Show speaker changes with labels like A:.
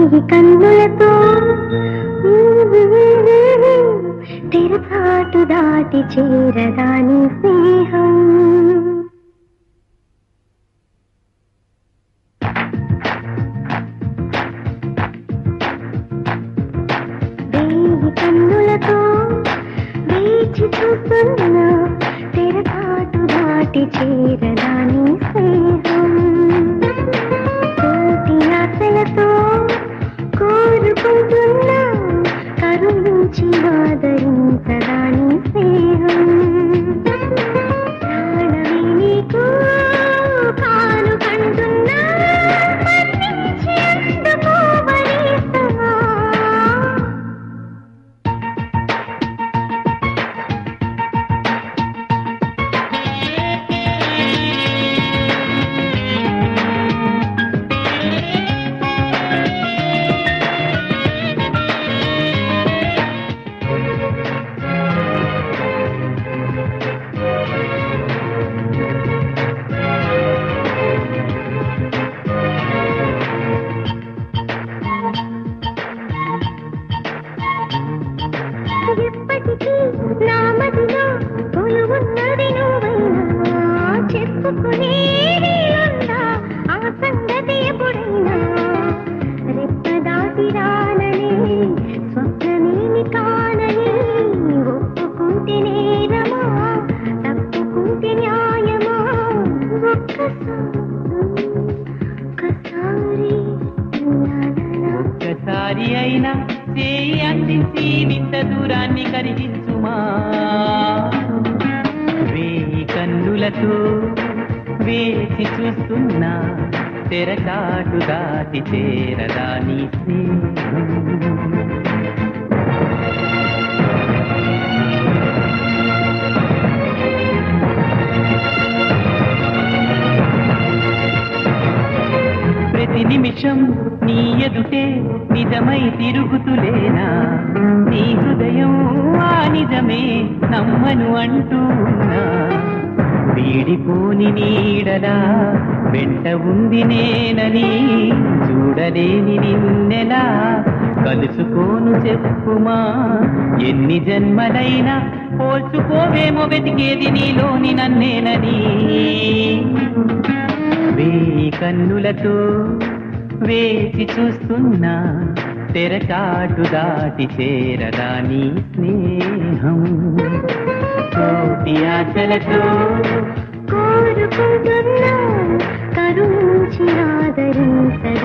A: వేయి కన్నులతో తెరచాటు దాటి చేరదాని స్నేహం వేయి కన్నులతో వేచి చూస్తున్నా తెరచాటు దాటి చేరదాని స్నేహం కోటి ఆశలతో కోరుకుంటున్నా కరుణించి ఆదరించదాని స్నేహం ప్రాణమే నీకు కానుకంటున్నా మన్నించి అందుకోవలేసవా ఎప్పటికీ నా మదిలో కొలువున్నది నువ్వైనా చెప్పుకునేది ఉందా ఆ సంగతి ఎప్పుడైనా రెప్ప దాటి రానని స్వప్నమేమి కానని ఒప్పుకుంటే నేరమా తప్పుకుంటే న్యాయమా ఒక్కసారి ఒక్కసారి లా లా లా.
B: ఒక్కసారి అయినా చేయి అందించి వింత దూరాన్ని కరిగించుమా వేయి కన్నులతో వేచి చూస్తున్నా తెరచాటు దాటి చేరదా నీ స్నేహం ప్రతి నిమిషం నీ ఎదుటే నిజమై తిరుగుతులేనా నీ హృదయం ఆ నిజమే నమ్మను అంటూ ఉన్నా వీడిపోని నీడలా వెంట ఉంది నేనని చూడలేని నిన్నెలా కలుసుకోను చెప్పుమా ఎన్ని జన్మలైనా పోల్చుకోవేమో వెతికేది నీలోని నన్నేనని వేయి కన్నులతో వేచి చూస్తున్నా తెరచాటు దాటి చేరదా నీ స్నేహం కోటి ఆశలతో
A: కోరుకుంటున్నా కరుణించి ఆదరించ